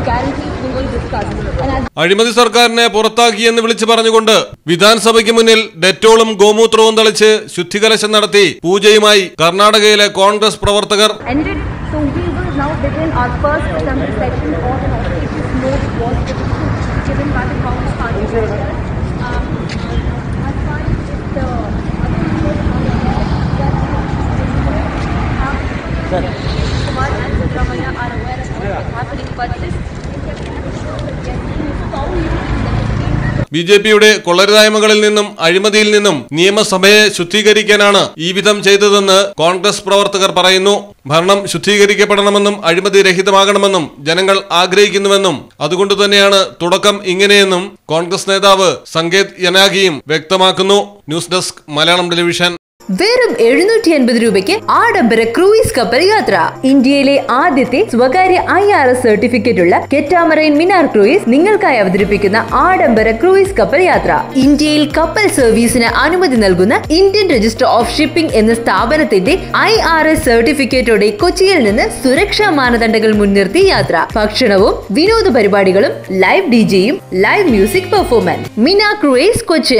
guarantee we will discuss. And as അഴിമതി സർക്കാരിനെ പുറത്താക്കിയെന്ന് വിളിച്ചു പറഞ്ഞുകൊണ്ട് വിധാൻസഭയ്ക്ക് മുന്നിൽ ഡെറ്റോളും ഗോമൂത്രവും തളിച്ച് ശുദ്ധികലശം നടത്തി പൂജയുമായി കർണാടകയിലെ കോൺഗ്രസ് പ്രവർത്തകർ ended, so we will now begin our first assembly session on an auspicious note was the speech given by the Congress Party president. Um, I find it uh, Kumar and Subramanya are aware of what is happening, but this B J പിയുടെ കൊള്ളരുതായ്മകളിൽ നിന്നും അഴിമതിയിൽ നിന്നും നിയമസഭയെ ശുദ്ധീകരിക്കാനാണ് ഈ വിധം ചെയ്തതെന്ന് കോൺഗ്രസ് പ്രവർത്തകർ പറയുന്നു ഭരണം ശുദ്ധീകരിക്കപ്പെടണമെന്നും അഴിമതി രഹിതമാകണമെന്നും ജനങ്ങൾ ആഗ്രഹിക്കുന്നുവെന്നും അതുകൊണ്ട് തന്നെയാണ് തുടക്കം ഇങ്ങനെയെന്നും കോൺഗ്രസ് നേതാവ് സങ്കേത് യനാഗിയും വ്യക്തമാക്കുന്നു ന്യൂസ് ഡെസ്ക് മലയാളം ടെലിവിഷൻ വെറും എഴുന്നൂറ്റി അൻപത് രൂപയ്ക്ക് ആഡംബര ക്രൂയിസ് കപ്പൽ യാത്ര ഇന്ത്യയിലെ ആദ്യത്തെ സ്വകാര്യ ഐ ആർ എസ് സർട്ടിഫിക്കറ്റ് ഉള്ള കെറ്റാമറൈൻ മിനാർ ക്രൂയിസ് നിങ്ങൾക്കായി അവതരിപ്പിക്കുന്ന ആഡംബര ക്രൂയിസ് കപ്പൽ യാത്ര ഇന്ത്യയിൽ കപ്പൽ സർവീസിന് അനുമതി നൽകുന്ന ഇന്ത്യൻ രജിസ്റ്റർ ഓഫ് ഷിപ്പിംഗ് എന്ന സ്ഥാപനത്തിന്റെ ഐ ആർ എസ് സർട്ടിഫിക്കറ്റോടെ കൊച്ചിയിൽ നിന്ന് സുരക്ഷാ മാനദണ്ഡങ്ങൾ മുൻനിർത്തി യാത്ര ഭക്ഷണവും വിനോദ പരിപാടികളും ലൈവ് ഡിജെയും live music performance Mina cruise Kochi